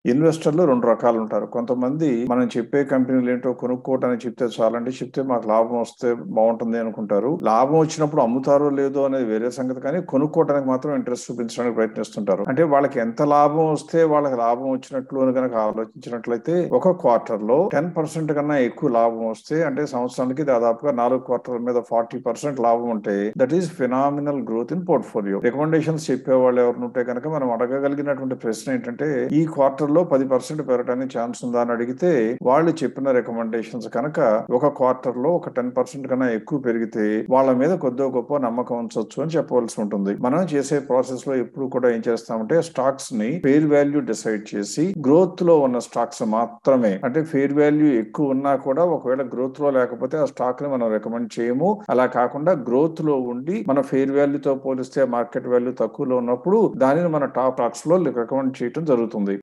ఇన్వెస్టర్లు రెండు రకాలు ఉంటారు కొంతమంది మనం చెప్పే కంపెనీలు ఏంటో కొనుక్కోవటానికి చెప్తే చాలండి చెప్తే మాకు లాభం వస్తే బాగుంటుంది అనుకుంటారు లాభం వచ్చినప్పుడు అమ్ముతారో లేదో అనేది వేరే సంగతి కానీ కొనుక్కోవడానికి మాత్రం ఇంట్రెస్ట్ చూపించడానికి ప్రయత్నిస్తుంటారు అంటే వాళ్ళకి ఎంత లాభం వస్తే వాళ్ళకి లాభం వచ్చినట్లు అని కనుక ఆలోచించినట్లయితే ఒక క్వార్టర్ లో టెన్ పర్సెంట్ కన్నా ఎక్కువ లాభం వస్తే అంటే సంవత్సరానికి దాదాపుగా నాలుగు క్వార్టర్ల మీద ఫార్టీ పర్సెంట్ లాభం ఉంటే that is phenomenal growth in portfolio recommendations చెప్పే వాళ్ళు ఎవరు ఉంటే కనుక మనం అడగగలిగినటువంటి ప్రశ్న ఏంటంటే ఈ క్వార్టర్ లో పది పర్సెంట్ పెరగడానికి ఛాన్స్ ఉందా అని అడిగితే వాళ్ళు చెప్పిన రికమెండేషన్స్ కనుక ఒక క్వార్టర్ లో ఒక టెన్ పర్సెంట్ కన్నా ఎక్కువ పెరిగితే వాళ్ళ మీద కొద్దో గొప్ప నమ్మకం ఉంచవచ్చు అని చెప్పవలసి ఉంటుంది మనం చేసే ప్రాసెస్ లో ఎప్పుడు కూడా ఏం చేస్తామంటే స్టాక్స్ ని ఫెయిర్ వాల్యూ డిసైడ్ చేసి గ్రోత్ లో ఉన్న స్టాక్స్ మాత్రమే అంటే ఫెయిర్ వాల్యూ ఎక్కువ ఉన్నా కూడా ఒకవేళ గ్రోత్ లో లేకపోతే ఆ స్టాక్ ని మనం రికమెండ్ చేయము అలా కాకుండా గ్రోత్ లో ఉండి మన ఫెయిర్ వాల్యూతో పోలిస్తే మార్కెట్ వాల్యూ తక్కువలో ఉన్నప్పుడు దానిని మన టాప్ స్టాక్స్ లో రికమెండ్ చేయడం జరుగుతుంది